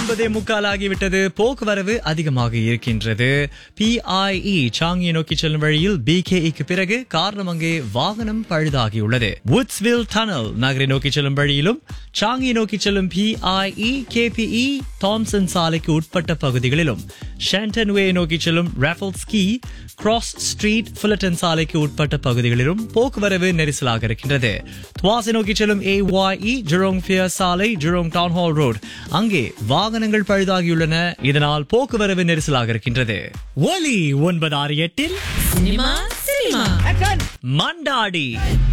ஒன்பதே முக்கால் ஆகிவிட்டது போக்குவரவு அதிகமாக இருக்கின்றது பிஐஇ சாங்கியை நோக்கி செல்லும் வழியில் பிகேஇக்கு பிறகு காரணம் அங்கே வாகனம் பழுதாகியுள்ளது வுட்ஸ்வில் டனல் நகரை நோக்கி செல்லும் வழியிலும் சாங்கியை நோக்கி செல்லும் பிஐஇ கேபிஇ தாம்சன் சாலைக்கு உட்பட்ட பகுதிகளிலும் ஷாண்டன் வே நோக்கி செல்லும் Raffles Quay Cross Street Fullerton சாலைக்கு உட்பட்ட பகுதிகளிலும் போக்குவரவு நெரிசலாக இருக்கின்றது துவாசை நோக்கி செல்லும் ஏ ஒய் ஜெரோங் பியர் சாலை ஜெரோங் டவுன் ஹால் ரோட் அங்கே வாகனங்கள் பழுதாகியுள்ளன இதனால் போக்குவரவு நெரிசலாக இருக்கின்றது ஒலி ஒன்பது ஆறு எட்டில் சினிமா சினிமா மண்டாடி